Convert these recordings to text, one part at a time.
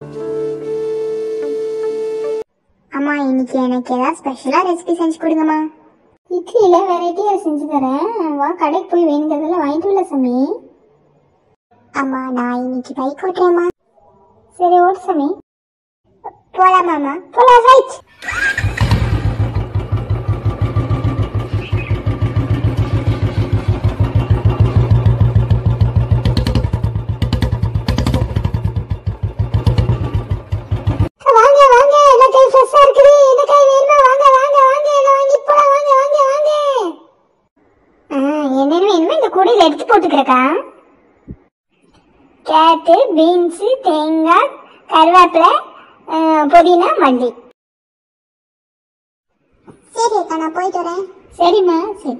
அம்மா இன்னைக்கு எனக்கு ஏதாவது ஸ்பெஷலா ரெசிபி செஞ்சு கொடுங்கம்மா இட்லியில வெரைட்டியா செஞ்சு தரேன் வா கடைக்கு போய் வேணுங்கிறதெல்லாம் வாங்கிட்டு வரல சாமி அம்மா நான் இன்னைக்கு பைக் ஓட்டுறேம்மா சரி ஓட்டு சாமி போலாமாம்மா போலாம் ரைட் வாங்க வாங்க எல்லா காய் ஃப்ரெஷ்ஷா இருக்குது என்ன காய் வேணுமா வாங்க வாங்க வாங்க எல்லாம் வாங்கி போலாம் வாங்க வாங்க வாங்க என்னென்ன வேணுமோ இந்த கூடையில எடுத்து போட்டுக்கிறக்கா கேரட்டு பீன்ஸு தேங்காய் கருவேப்பிலை அஹ், புதினா மல்லி சரி அக்கா நான் போயிட்டு வரேன் சரிம்மா சரி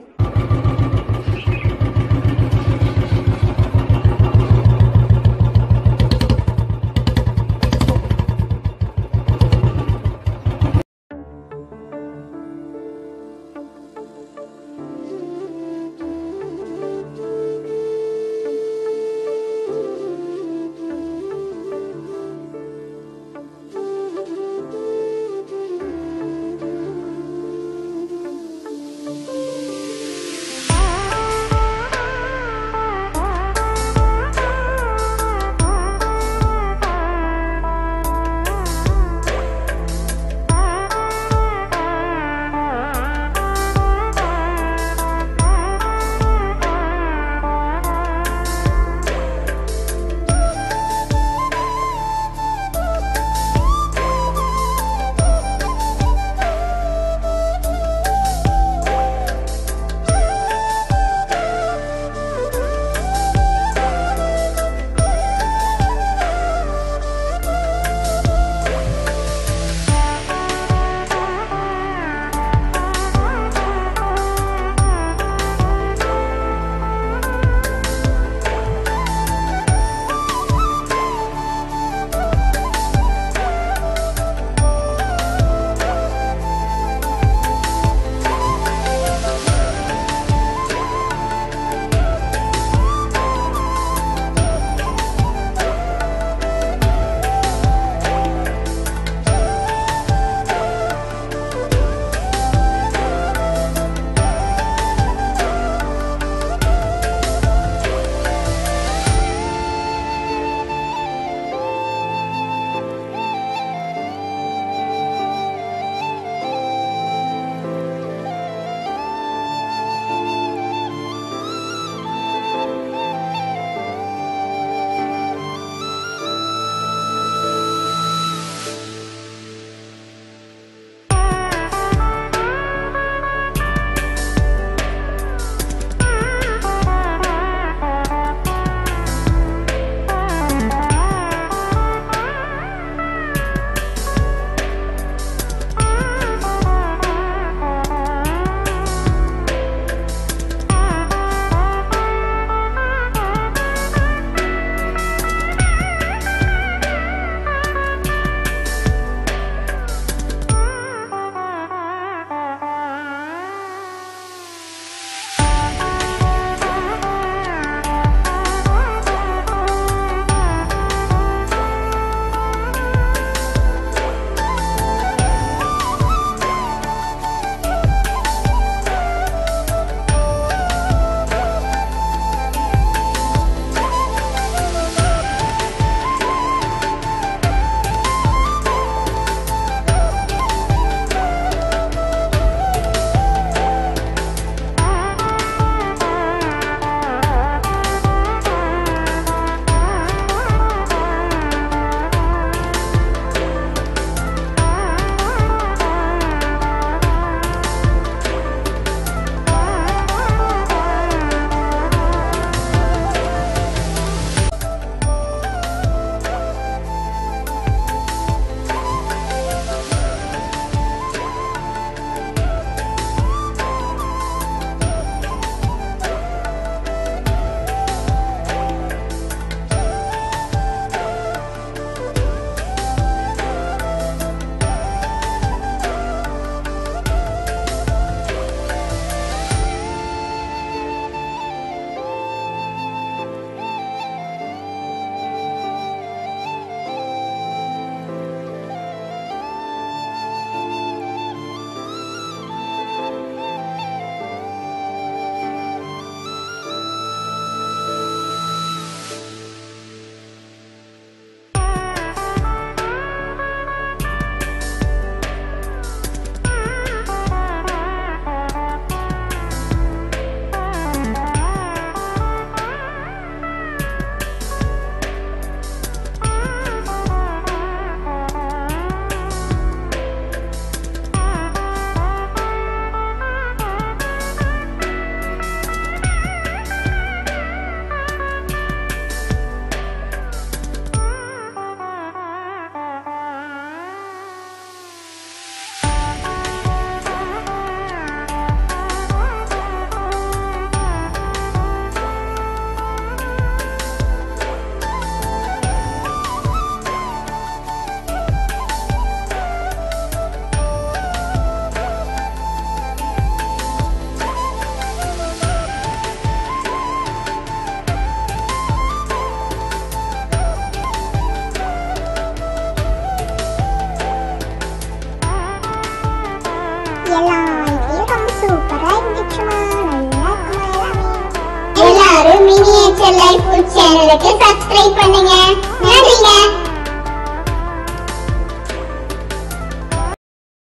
நேச்சர் லைஃப் ஃபுட் சேனலுக்கு சப்ஸ்கிரைப் பண்ணுங்க நன்றிங்க